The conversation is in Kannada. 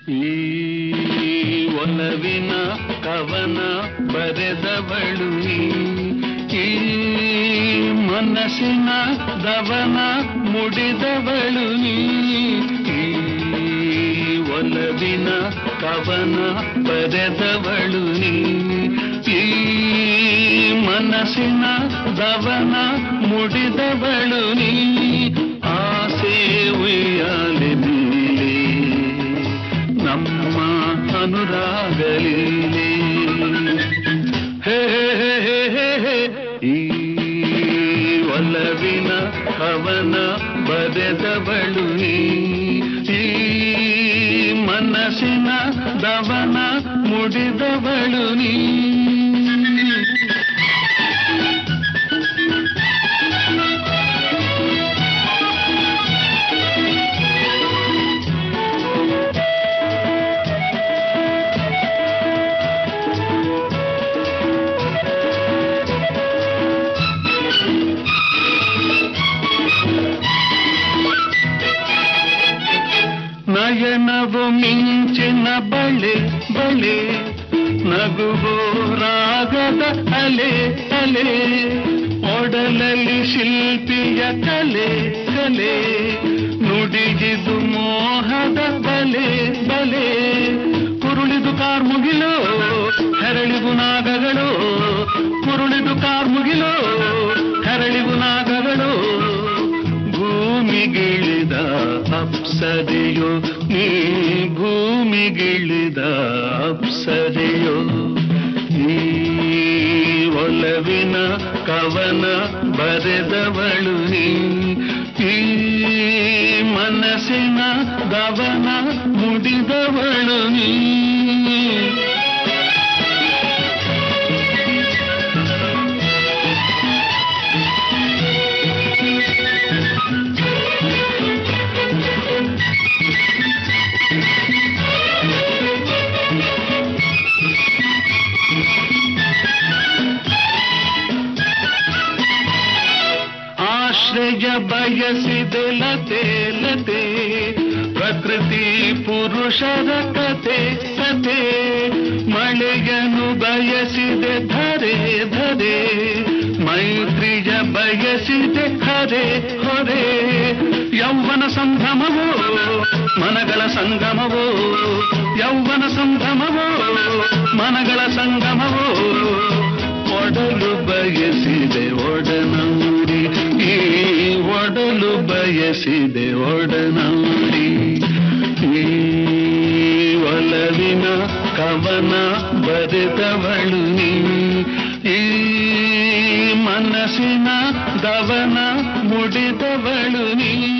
ಈ ಒಲವಿನ ಕವನ ಬರೆದವಳು ನೀ ಈ ಮನಸ್ಸಿನ ದವನ ಮುಡಿದವಳು ನೀ ಈ ಒಲವಿನ ಕವನ ಬರೆದವಳು ನೀ ಈ ಮನಸ್ಸಿನ ದವನ ಮುಡಿದವಳು ನೀ ಆಸೆ ಉಯ್ಯಾಲೆ ನೀಲೆ ನಮ್ಮ ಅನುರಾಗಲೀಲೆ ಹೇ ಹೇ ಹೇ ಹೇ ಹೇ ಈ ಒಲವಿನ ಕವನ ಬರೆದವಳು ನೀ ಈ ಮನಸ್ಸಿನ ದವನ ಮುಡಿದವಳು ನೀ ನಯನವು ಮಿಂಚಿನ ಬಳೆ ಬಳೆ ನಗುವೋ ರಾಗದ ಅಲೆ ಅಲೆ ಒಡಲಲ್ಲಿ ಶಿಲ್ಪಿಯ ಕಲೆ ಕಲೆ ನುಡಿಗಿದು ಮೋಹದ ಬಲೆ ಬಲೆ ಕುರುಳಿದು ಕಾರ್ಮುಗಿಲೋ ಹೆರಳಿದು ನಾಗಗಳು ಕುರುಳಿದು ಕಾರ್ಮುಗಿಲೋ ಹೆರಳಿದು ನಾಗಗಳು ಭೂಮಿಗಿಳಿದ ಅಪ್ಸರೆಯೋ ನೀ ಭೂಮಿಗಿಳಿದ ಅಪ್ಸರೆಯೋ ಈ ಒಲವಿನ ಕವನ ಬರೆದವಳು ನೀ ಈ ಮನಸ್ಸಿನ ಗವನ ಮುಡಿದವಳು ನೀ ಆಶ್ರಯ ಬಯಸಿದೆ ಲತೆ ಲತೆ ಪ್ರಕೃತಿ ಪುರುಷರ ಕತೆ ಕತೆ ಮಳೆಯನು ಬಯಸಿದೆ ಧರೆ ಧರೆ ಮೈತ್ರಿಯ ಬಯಸಿದೆ ಹರೆ ಹೊರೆ ಯೌವನ ಸಂಭ್ರಮವೋ ಮನಗಳ ಸಂಗಮವೋ ಯೌವನ ಸಂಭ್ರಮವೋ ಮನಗಳ ಸಂಗಮವೋ ಒಡಲು ಬಯಸಿದೆ ಒಡನೂರಿ ಈ ಒಡಲು ಬಯಸಿದೆ ಒಡನೂರಿ ಈ ಒಲವಿನ ಕವನ ಬರೆದವಳು ನೀ ಈ ಮನಸ್ಸಿನ ದವನ ಮುಡಿದವಳು ನೀ